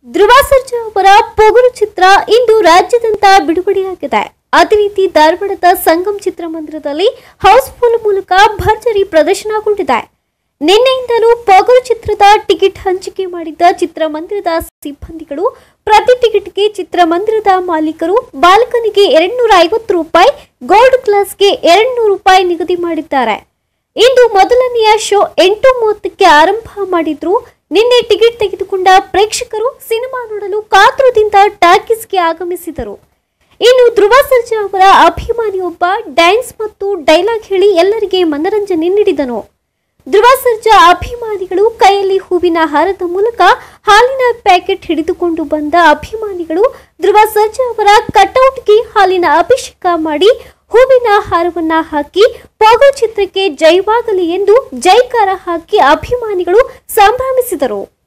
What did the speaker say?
ಧ್ರುವ ಸರ್ಜಾ ಅವರ ಪೊಗರು ಚಿತ್ರ ಇಂದು ರಾಜ್ಯದಂತ ಬಿಡುಗಡೆಯಾಗಿದೆ ಅದೇ ರೀತಿ ಧಾರವಾಡದ ಸಂಗಮ್ ಚಿತ್ರಮಂದಿರದಲ್ಲಿ ಹೌಸ್ಫುಲ್ ಮೂಲಕ ಭರ್ಜರಿ ಪ್ರದರ್ಶನಗೊಂಡಿದೆ ನಿನ್ನೆಯಿಂದಲೂ ಪೊಗರು ಚಿತ್ರದ ಟಿಕೆಟ್ ಹಂಚಿಕೆ ಮಾಡಿದ್ದ ಚಿತ್ರಮಂದಿರದ ಸಿಬ್ಬಂದಿಗಳು ಪ್ರತಿ ಟಿಕೆಟ್ಗೆ ಚಿತ್ರಮಂದಿರದ ಮಾಲೀಕರು ಬಾಲಕನಿಗೆ ಎರಡ್ನೂರ ಐವತ್ತು ರೂಪಾಯಿ ಗೋಲ್ಡ್ ಕ್ಲಾಸ್ಗೆ ಎರಡ್ನೂರು ರೂಪಾಯಿ ನಿಗದಿ ಮಾಡಿದ್ದಾರೆ ಇಂದು ಮೊದಲನೆಯ ಶೋ ಎಂಟು ಮೂವತ್ತಕ್ಕೆ ಆರಂಭ ಮಾಡಿದ್ರು ನಿನ್ನೆ ಟಿಕೆಟ್ ತೆಗೆದುಕೊಂಡ ಪ್ರೇಕ್ಷಕರು ಸಿನಿಮಾ ನೋಡಲು ಕಾತುರದಿಂದ ಟಾಕೀಸ್ಗೆ ಆಗಮಿಸಿದರು ಇನ್ನು ಧ್ರುವ ಸರ್ಜಾ ಅವರ ಅಭಿಮಾನಿಯೊಬ್ಬ ಡ್ಯಾನ್ಸ್ ಮತ್ತು ಡೈಲಾಗ್ ಹೇಳಿ ಎಲ್ಲರಿಗೆ ಮನರಂಜನೆ ನೀಡಿದನು ಧ್ರುವ ಸರ್ಜಾ ಅಭಿಮಾನಿಗಳು ಕೈಯಲ್ಲಿ ಹೂವಿನ ಹಾರದ ಮೂಲಕ ಹಾಲಿನ ಪ್ಯಾಕೆಟ್ ಹಿಡಿದುಕೊಂಡು ಬಂದ ಅಭಿಮಾನಿಗಳು ಧ್ರುವ ಸರ್ಜಾ ಅವರ ಕಟೌಟ್ಗೆ ಹಾಲಿನ ಅಭಿಷೇಕ ಮಾಡಿ ಹೂವಿನ ಹಾರವನ್ನ ಹಾಕಿ ಪೋಗೋ ಚಿತ್ರಕ್ಕೆ ಜೈವಾಗಲಿ ಎಂದು ಜೈಕಾರ ಹಾಕಿ ಅಭಿಮಾನಿಗಳು ಸಂಭ್ರಮಿಸಿದರು